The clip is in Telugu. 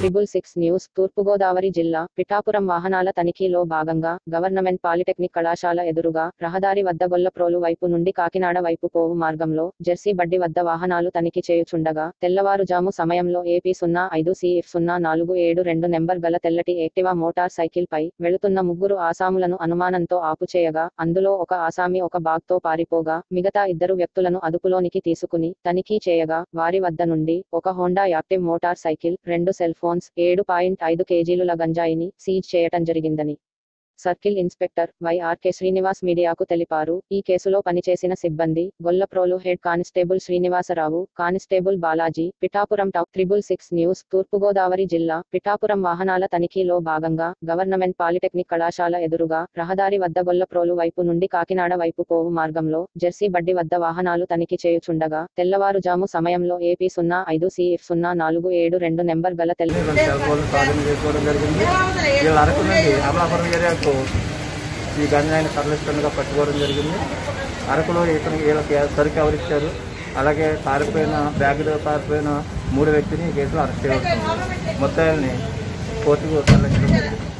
ట్రిబుల్ సిక్స్ న్యూస్ తూర్పుగోదావరి జిల్లా పిఠాపురం వాహనాల తనిఖీలో భాగంగా గవర్నమెంట్ పాలిటెక్నిక్ కళాశాల ఎదురుగా రహదారి వద్ద గొల్లప్రోలు వైపు నుండి కాకినాడ వైపు పోవు మార్గంలో జెర్సీ బడ్డి వద్ద వాహనాలు తనిఖీ చేయుచుండగా తెల్లవారుజాము సమయంలో ఏపీ సున్నా ఐదు సిఎఫ్ సున్నా నాలుగు ఏడు రెండు నెంబర్ గల తెల్లటి యాక్టివా మోటార్ సైకిల్ పై వెళుతున్న ముగ్గురు ఆసాములను అనుమానంతో ఆపుచేయగా అందులో ఒక ఆసామి ఒక బాగ్తో పారిపోగా మిగతా ఇద్దరు వ్యక్తులను అదుపులోనికి తీసుకుని తనిఖీ చేయగా వారి వద్ద నుండి ఒక హోండా యాక్టివ్ మోటార్ సైకిల్ రెండు సెల్ ఫోన్స్ ఏడు పాయింట్ ఐదు కేజీలుల గంజాయిని సీజ్ చేయటం జరిగిందని సర్కిల్ ఇన్స్పెక్టర్ వైఆర్కే శ్రీనివాస్ మీడియాకు తెలిపారు ఈ కేసులో పనిచేసిన సిబ్బంది Gollaprolu head constable Srinivasarao constable Balaji Pithapuram town triple six news Thurpugodavari జిల్లా పిఠాపురం వాహనాల తనిఖీలో భాగంగా గవర్నమెంట్ పాలిటెక్నిక్ కళాశాల ఎదురుగా రహదారి వద్ద గొల్లప్రోలు వైపు నుండి కాకినాడ వైపు పోవు మార్గంలో జెర్సీ బడ్డి వద్ద వాహనాలు తనిఖీ చేయుచుండగా తెల్లవారుజాము సమయంలో ఏపీ సున్నా ఐదు సిఎఫ్ సున్నా నాలుగు ఏడు రెండు నెంబర్ గల తెల్ల రెండు సెల్ ఫోన్లు స్వాధీనం చేసుకోవడం జరిగింది వీళ్ళ అరకు నుండి అమలాపురం ఏరియాకు ఈ గంజాయిని తరలిస్తుండగా పట్టుకోవడం జరిగింది అరకులో ఇతను వీళ్ళకి సరుకు ఎవరిచ్చారు అలాగే పారిపోయిన బ్యాగులో పారిపోయిన మూడు వ్యక్తిని ఈ కేసులో అరెస్ట్ చేయవచ్చు మొత్తాన్ని కోర్టుకు తరలించడం జరిగింది